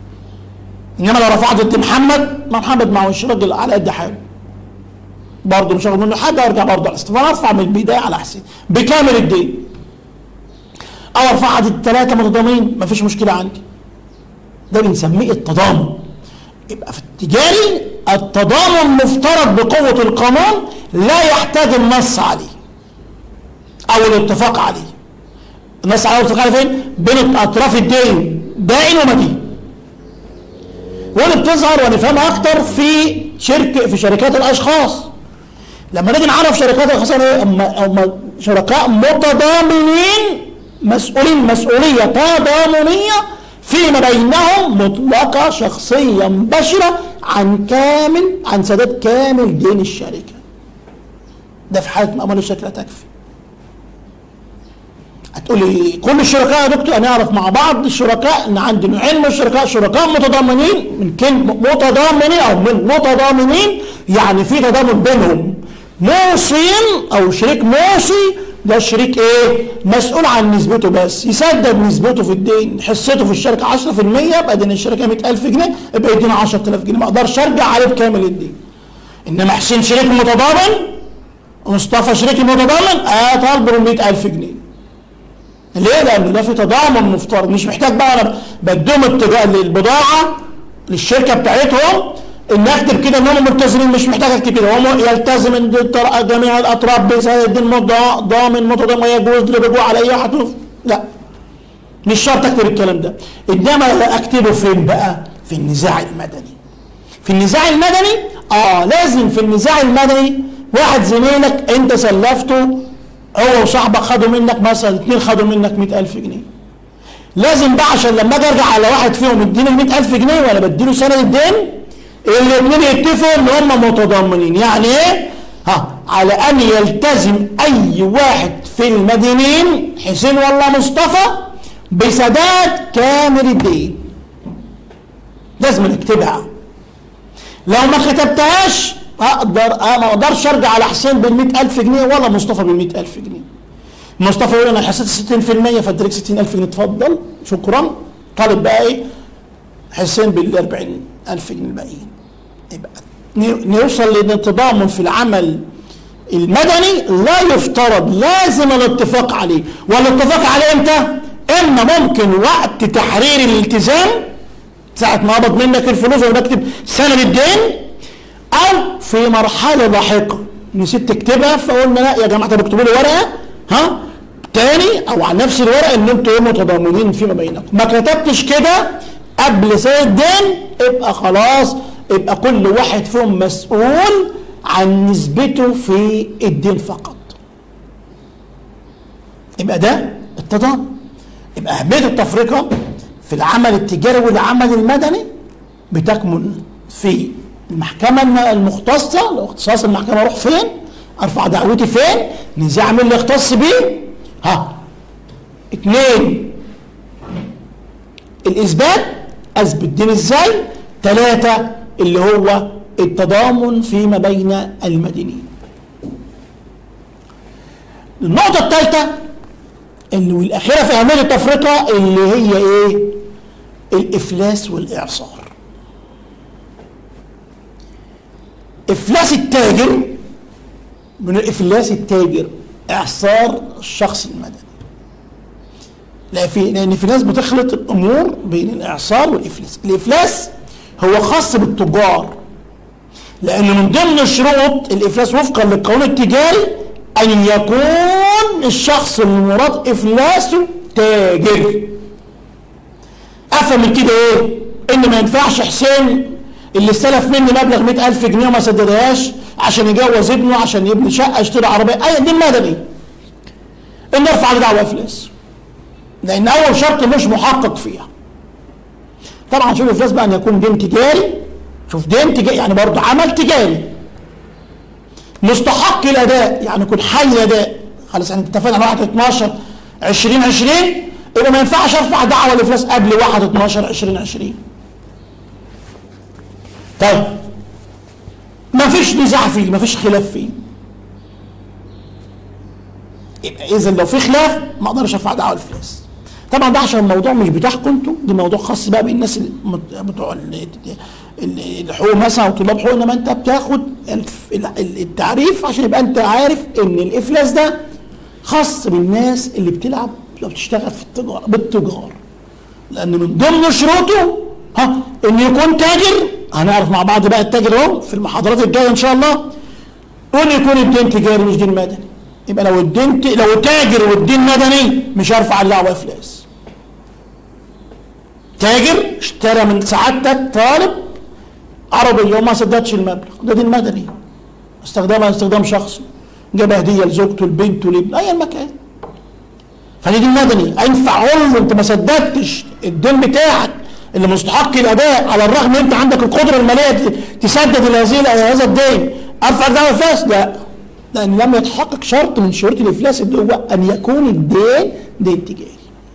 انما لو رفعت ضد محمد ما محمد معهوش راجل على قد حاله برضه مش هاخد منه حاجه وارجع برضه على الاستفاده ارفع من البدايه على حسين بكامل الدين او ارفع عدد الثلاثه متضامنين مفيش مشكله عندي ده بنسميه التضامن يبقى في التجاري التضامن مفترض بقوه القانون لا يحتاج النص عليه او الاتفاق عليه النص عليه الاتفاق عليه فين؟ بين اطراف الدين دائن ومدين واللي بتظهر ونفهمها اكتر في شركه في شركات الاشخاص لما نيجي نعرف شركات الاشخاص ايه هم هم شركاء متضامنين مسؤولين مسؤوليه تضامنيه فيما بينهم مطلقه شخصيه مباشره عن كامل عن سداد كامل دين الشركه ده في حاله مأمول الشركه لا تكفي هتقولي كل الشركاء يا دكتور انا اعرف مع بعض الشركاء ان عندي نوعين من الشركاء شركاء متضامنين من كلمه متضامنين او من متضامنين يعني في تضامن بينهم موصين او شريك موصي ده شريك ايه مسؤول عن نسبته بس يسدد نسبته في الدين حصته في الشركه 10% يبقى دين الشركه 100000 جنيه يبقى يدينا 10000 جنيه ما اقدرش ارجع عليه بكامل الدين انما حسين شريك متضامن مصطفى شريك متضامن اطالبه ب 100000 جنيه ليه؟ لأن ده في تضامن مفترض مش محتاج بقى أنا بديهم التجا- البضاعة للشركة بتاعتهم إن أكتب كده إنهم ملتزمين مش محتاج أكتب كده هم يلتزم إن الطر- جميع الأطراف بسداد المضا- ضامن متضامن ويجوز الرجوع على أي واحد لا مش شرط أكتب الكلام ده إنما أكتبه فين بقى؟ في النزاع المدني في النزاع المدني اه لازم في النزاع المدني واحد زميلك انت سلفته هو وصاحبك خدوا منك مثلا اتنين خدوا منك مئة ألف جنيه لازم بقى عشان لما اجي ارجع على واحد فيهم يديني ال 100000 جنيه وانا بديله سند الدين الاثنين يتفقوا ان هم متضامنين يعني ايه؟ ها على ان يلتزم اي واحد في المدينين حسين ولا مصطفى بسداد كامل الدين لازم نكتبها لو ما كتبتهاش اقدر أه ما اقدرش ارجع على حسين بال ألف جنيه ولا مصطفى بال ألف جنيه مصطفى يقول انا حسيت 60% فاديلك 60000 جنيه اتفضل شكرا طالب بقى ايه حسين بال 40000 جنيه الباقيين يبقى نوصل للتضامن في العمل المدني لا يفترض لازم الاتفاق عليه والاتفاق عليه امتى اما ممكن وقت تحرير الالتزام ساعة ما قبض منك الفلوس وانا بكتب سند الدين او في مرحلة لاحقة نسيت تكتبها فقلنا لا يا جماعة طب اكتبوا لي ورقة ها تاني او على نفس الورقة ان انتوا متضامنين فيما بينكم ما كتبتش كده قبل سنة الدين يبقى خلاص يبقى كل واحد فيهم مسؤول عن نسبته في الدين فقط يبقى ده التضامن يبقى أهمية التفرقة في العمل التجاري والعمل المدني بتكمن في المحكمة المختصة لو اختصاص المحكمة اروح فين ارفع دعوتي فين نزاع مين اللي يختص بيه ها اثنين الاثبات اثبت دين ازاي ثلاثة اللي هو التضامن فيما بين المدينين النقطة الثالثة اللي والأخيرة في أهمية التفرقة اللي هي إيه؟ الإفلاس والإعصار. إفلاس التاجر من إفلاس التاجر إعصار الشخص المدني. لا في لأن في ناس بتخلط الأمور بين الإعصار والإفلاس. الإفلاس هو خاص بالتجار لأن من ضمن شروط الإفلاس وفقا للقانون التجاري أن يكون الشخص المراد إفلاسه تاجر أفهم من كده إيه؟ إن ما ينفعش حسين اللي استلف مني مبلغ 100000 جنيه وما سددهاش عشان يجوز ابنه عشان يبني شقة يشتري عربية أي دي مدني إن ارفع دعوة إفلاس لأن أول شرط مش محقق فيها طبعا شوف الإفلاس بقى أن يكون دين تجاري شوف دين تجاري يعني برضه عمل تجاري مستحق الاداء يعني يكون حي الاداء خلاص احنا اتفقنا على 1 12 2020 يبقى ما ينفعش ارفع دعوه لافلاس قبل 1 12 2020 طيب ما فيش نزاع فيه ما فيش خلاف فيه يبقى اذا لو في خلاف ما اقدرش ارفع دعوه لافلاس طبعا ده عشان الموضوع مش بتاعكم انتوا ده موضوع خاص بقى بالناس بتوع الحقوق مثلا وطلاب حقوق انما انت بتاخد التعريف عشان يبقى انت عارف ان الافلاس ده خاص بالناس اللي بتلعب لو بتشتغل في التجاره بالتجار لان من ضمن شروطه ها ان يكون تاجر هنعرف مع بعض بقى التاجر اهو في المحاضرات الجايه ان شاء الله وان يكون الدين تجاري مش دين مدني يبقى لو الدين ت... لو تاجر والدين مدني مش هرفع عليه افلاس تاجر اشترى من سعادتك طالب عربية وما سددش المبلغ ده دين مدني استخدامها استخدام شخصي جاب هدية لزوجته لبنته لابن أي مكان فدي دين مدني ينفع اقول له انت ما سددتش الدين بتاعك اللي مستحق الاداء على الرغم ان انت عندك القدره الماليه تسدد هذه هذا الدين ارفع دعوه افلاس لا لان لم يتحقق شرط من شروط الافلاس اللي هو ان يكون الدين دين تجاري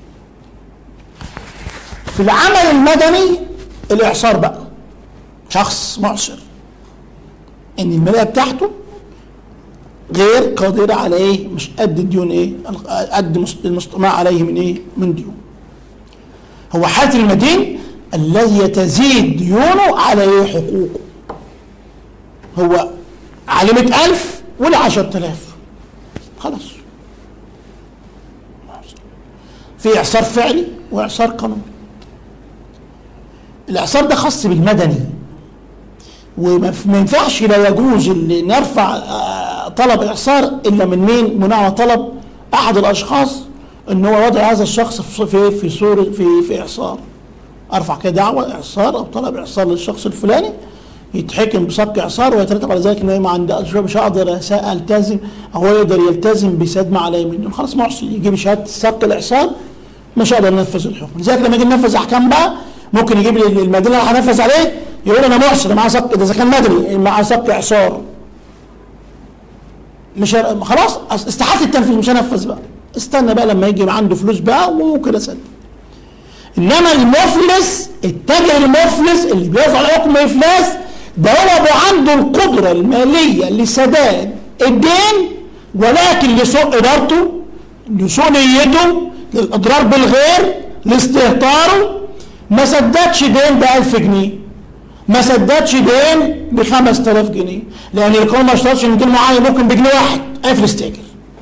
في العمل المدني الاعصار بقى شخص معسر ان الماليه بتاعته غير قادرة على ايه مش قد الديون ايه قد المستمع عليه من ايه من ديون هو حالة المدين الذي تزيد ديونه على ايه حقوقه هو على مئة ألف ولا عشرة آلاف خلاص في إعصار فعلي وإعصار قانوني الإعصار ده خاص بالمدني وما ينفعش لا يجوز ان نرفع طلب اعصار الا من مين؟ من على طلب احد الاشخاص ان هو وضع هذا الشخص في في صوره في في اعصار ارفع كده دعوه اعصار او طلب اعصار للشخص الفلاني يتحكم بصك اعصار ويترتب على ذلك انه ما عندهش مش هقدر التزم او يقدر يلتزم بسد ما عليه منه خلاص معصي يجيب شهاده صك الاعصار مش هقدر انفذ الحكم لذلك لما يجي ننفذ احكام بقى ممكن يجيب لي المدينه اللي هنفذ عليه يقول انا معصر معاه صك اذا كان مدني معاه صك اعصار مش ه... خلاص استحالة التنفيذ مش هنفذ بقى استنى بقى لما يجي عنده فلوس بقى وممكن اسدد انما المفلس التاجر المفلس اللي بيوضع حكم افلاس ده هو بقى عنده القدره الماليه لسداد الدين ولكن لسوء ادارته لسوء نيته للاضرار بالغير لاستهتاره ما سددش دين ب 1000 جنيه ما سددش دين ب 5000 جنيه لان القانون ما اشترطش ان دين معين ممكن بجنيه واحد افلس تاجر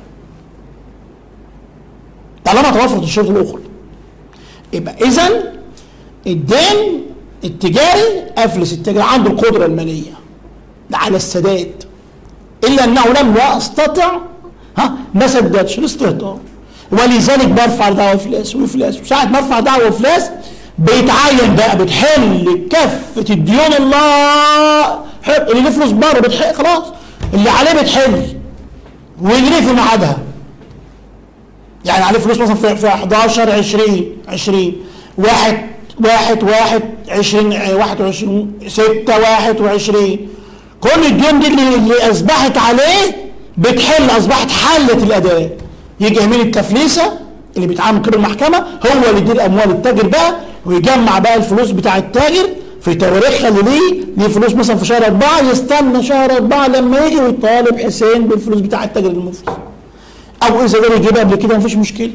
طالما توفرت الشروط الاخرى يبقى اذا الدين التجاري افلس التاجر عنده القدره الماليه على السداد الا انه لم يستطع ها ما سددش الاستهتار ولذلك برفع دعوه افلاس وافلاس وساعه ما ارفع دعوه افلاس بيتعين بقى بتحل كافه الديون الله اللي له فلوس بره بتحل خلاص اللي عليه بتحل ويجري في ميعادها يعني عليه فلوس مثلا في في 11 20 20 واحد واحد واحد 20 21 6 21 كل الديون دي اللي, اللي اصبحت عليه بتحل اصبحت حلت الاداء يجي امين التفليسه اللي بيتعامل كده المحكمه هو اللي يدير اموال التاجر بقى ويجمع بقى الفلوس بتاع التاجر في تواريخها اللي ليه ليه فلوس مثلا في شهر أربعة يستنى شهر أربعة لما يجي ويطالب حسين بالفلوس بتاع التاجر المفلس أو إذا قدر يجيبها قبل كده مفيش مشكلة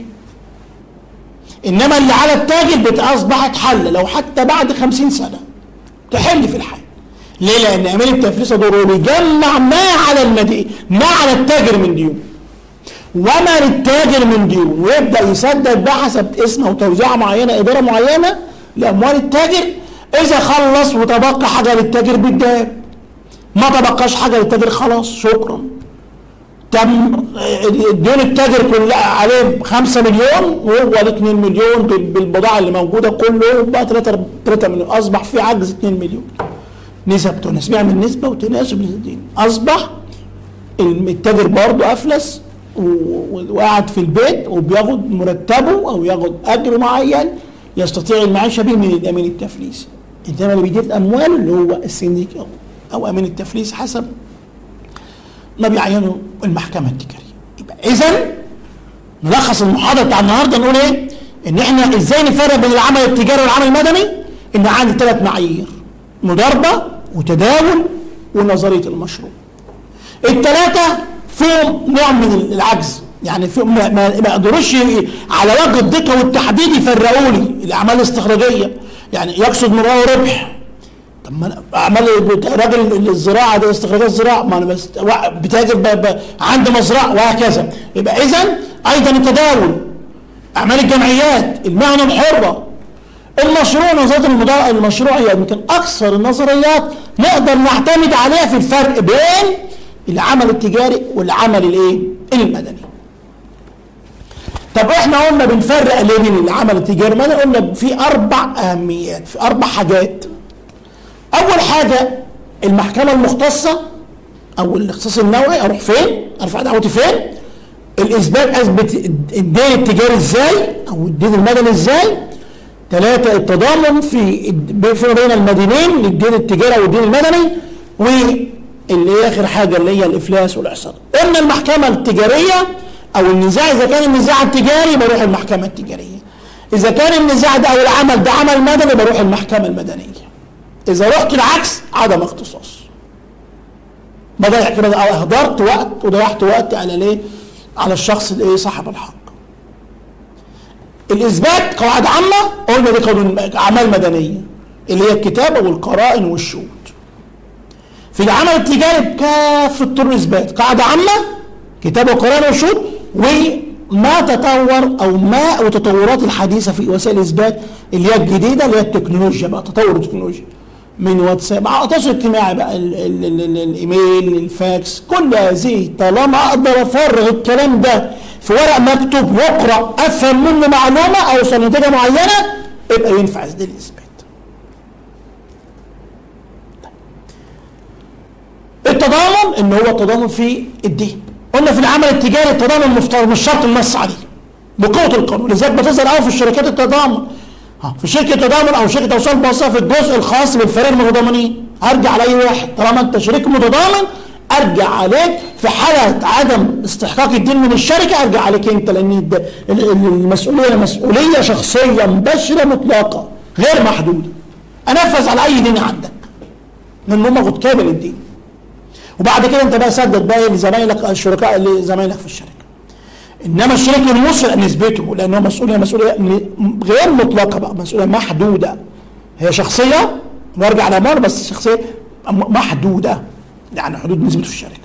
إنما اللي على التاجر بتصبحت حل لو حتى بعد خمسين سنة تحل في الحال ليه؟ لأن أمين التفليسة دوره بيجمع ما على المدين ما على التاجر من ديون وما للتاجر من ديون ويبدا يسدد بقى حسب اسمه وتوزيعه معينه اداره معينه لاموال التاجر اذا خلص وتبقى حاجه للتاجر بالدهب ما تبقاش حاجه للتاجر خلاص شكرا تم ديون التاجر كلها عليه 5 مليون وهو له 2 مليون بالبضاعه اللي موجوده كله بقى 3 3 مليون اصبح في عجز 2 مليون نسب تناسب يعمل نسبه وتناسب للدين اصبح التاجر برضه افلس وقاعد في البيت وبياخد مرتبه او ياخد اجر معين يستطيع المعيشه به من الامين التفليس انما اللي بيدير الاموال اللي هو السنديك او او امين التفليس حسب ما بيعينه المحكمه التجاريه يبقى اذا نلخص المحاضره بتاع النهارده نقول ايه؟ ان احنا ازاي نفرق بين العمل التجاري والعمل المدني؟ ان عندي ثلاث معايير مضاربه وتداول ونظريه المشروع. الثلاثه فيهم نوع من العجز يعني في ما, ما يقدروش على وجه الدقه والتحديد يفرقوا لي الاعمال الاستخراجيه يعني يقصد من وراه ربح طب ما اعمال راجل الزراعه ده استخراجات الزراعه ما انا بس بتاجر عندي مزرعه وهكذا يبقى اذا ايضا التداول اعمال الجمعيات المهنه الحره المشروع نظريه المشروع هي يمكن اكثر النظريات نقدر نعتمد عليها في الفرق بين العمل التجاري والعمل الايه المدني طب احنا قلنا بنفرق ليه بين العمل التجاري والمدني قلنا في اربع اهميات في اربع حاجات اول حاجه المحكمه المختصه او الاختصاص النوعي اروح فين ارفع دعوتي فين الاثبات اثبت الدين التجاري ازاي او الدين المدني ازاي ثلاثة التضامن في في بين المدينين للدين التجاري والدين المدني و اللي هي اخر حاجه اللي هي الافلاس والاحصاء قلنا المحكمه التجاريه او النزاع اذا كان النزاع التجاري بروح المحكمه التجاريه اذا كان النزاع ده او العمل ده عمل مدني بروح المحكمه المدنيه اذا رحت العكس عدم اختصاص بضيع كده اهدرت وقت وضيعت وقت على ليه على الشخص اللي ايه صاحب الحق الاثبات قواعد عامه قلنا دي قانون اعمال مدنيه اللي هي الكتابه والقرائن والشهود في العمل التجاري بكافة طرق الإثبات قاعدة عامة كتاب وقرآن وشهود وما تطور أو ما وتطورات الحديثة في وسائل الإثبات اللي هي الجديدة اللي هي التكنولوجيا بقى تطور التكنولوجيا من واتساب على التواصل الاجتماعي بقى ال ال ال ال الايميل الفاكس كل هذه طالما اقدر افرغ الكلام ده في ورق مكتوب واقرا افهم منه معلومه اوصل لنتيجه معينه يبقى ينفع ده الاثبات التضامن ان هو التضامن في الدين قلنا في العمل التجاري التضامن مفترض مش شرط النص عليه بقوه القانون لذلك بتظهر قوي في الشركات التضامن ها في شركه تضامن او شركه اوصال باصه في الجزء الخاص بالفريق المتضامنين ارجع لاي واحد طالما انت شريك متضامن ارجع عليك في حاله عدم استحقاق الدين من الشركه ارجع عليك انت لان المسؤوليه مسؤوليه شخصيه مباشره مطلقه غير محدوده انفذ على اي دين عندك لان هم قد كامل الدين وبعد كده انت بقى سدد بقى لزمايلك الشركاء اللي زمايلك في الشركه انما الشريك المسرع نسبته لانه مسؤوليه مسؤوليه غير مطلقه بقى مسؤوليه محدوده هي شخصيه وارجع لاموال بس شخصيه محدوده يعني حدود نسبته في الشركه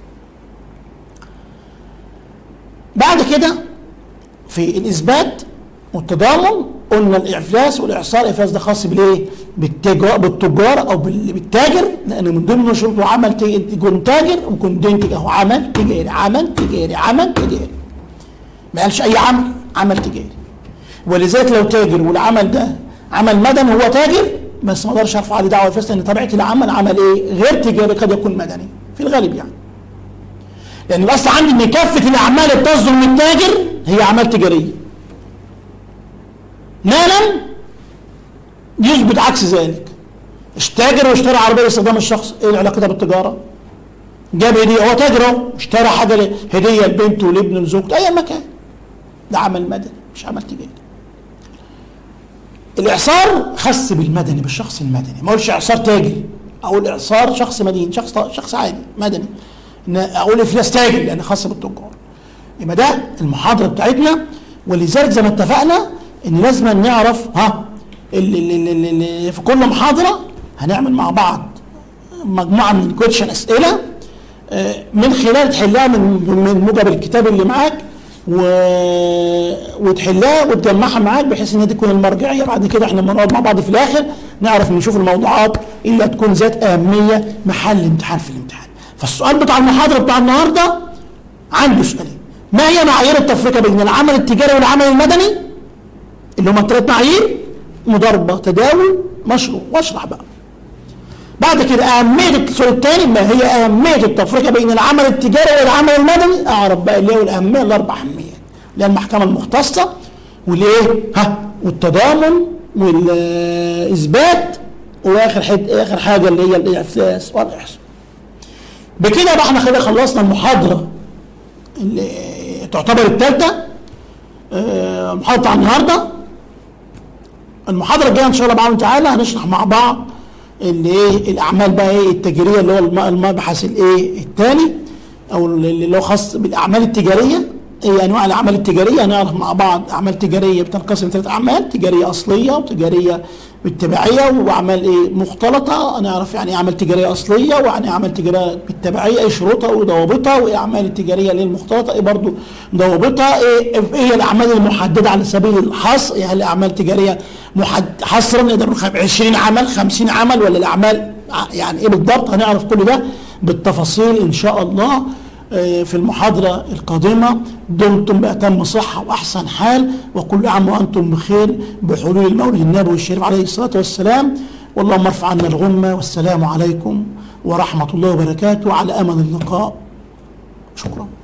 بعد كده في الاثبات والتضامن قلنا الافلاس والاعصار الافلاس ده خاص بالايه؟ بالتجار بالتجار او بال- بالتاجر لان من ضمن شروطه عمل ت- يكون تاجر ويكون تنتج اهو عمل تجاري عمل تجاري عمل تجاري ما قالش اي عمل عمل تجاري ولذلك لو تاجر والعمل ده عمل مدني هو تاجر بس ما اقدرش ارفع عليه دعوه افلاس لان طبيعه العمل عمل ايه؟ غير تجاري قد يكون مدني في الغالب يعني لان الاصل عندي ان كافه الاعمال اللي تصدر من التاجر هي اعمال تجاريه ما لم يثبت عكس ذلك اشتاجر واشترى عربيه لاستخدام الشخص ايه العلاقه بالتجاره؟ جاب هديه هو تاجر اهو اشترى حاجه ل- هديه لبنته لابنه لزوجته اي مكان ده عمل مدني مش عمل تجاري الاعصار خاص بالمدني بالشخص المدني ما اقولش اعصار تاجر اقول اعصار شخص مدين شخص شخص عادي مدني إن اقول افلاس تاجر لان خاص بالتجار يبقى ده المحاضره بتاعتنا ولذلك زي ما اتفقنا ان لازم نعرف ها اللي اللي اللي اللي في كل محاضره هنعمل مع بعض مجموعه من كويشن اسئله آه، من خلال تحلها من من موجب الكتاب اللي معاك و... وتحلها وتجمعها معاك بحيث ان دي تكون المرجعيه بعد كده احنا لما نقعد مع بعض في الاخر نعرف نشوف الموضوعات اللي هتكون ذات اهميه محل امتحان في الامتحان فالسؤال بتاع المحاضره بتاع النهارده عنده سؤالين ما هي معايير التفرقه بين العمل التجاري والعمل المدني اللي هما ثلاث معايير مضاربه تداول مشروع واشرح بقى بعد كده أهمية السؤال الثاني ما هي أهمية التفرقة بين العمل التجاري والعمل المدني أعرف بقى اللي هو الأهمية الأربع أهميات اللي هي المحكمة المختصة والإيه؟ ها والتضامن والإثبات وآخر حد آخر حاجة اللي هي الإفلاس والإحصاء. بكده بقى احنا كده خلصنا المحاضرة اللي تعتبر الثالثة آه، محاضرة بتاع النهارده المحاضرة الجاية إن شاء الله بعون تعالى هنشرح مع بعض اللي ايه الاعمال بقى ايه التجاريه اللي هو الم- المبحث الايه الثاني او اللي هو خاص بالاعمال التجاريه ايه انواع الاعمال التجاريه هنعرف مع بعض اعمال تجاريه بتنقسم ثلاث اعمال تجاريه اصليه وتجاريه بالتبعيه واعمال ايه مختلطه هنعرف يعني ايه اعمال تجاريه اصليه ويعني ايه اعمال تجاريه بالتبعيه ايه شروطها وضوابطها وايه اعمال التجاريه اللي المختلطه ايه برضو ضوابطها ايه ايه هي الاعمال المحدده على سبيل الحصر ايه الاعمال التجاريه محد حصرا نقدر نقول 20 عمل 50 عمل ولا الاعمال ع- يعني ايه بالضبط هنعرف كل ده بالتفاصيل ان شاء الله آه، في المحاضرة القادمة دمتم بأتم صحة وأحسن حال وكل عام وأنتم بخير بحلول المولد النبوي الشريف عليه الصلاة والسلام واللهم ارفع عنا الغمة والسلام عليكم ورحمة الله وبركاته على أمل اللقاء شكرا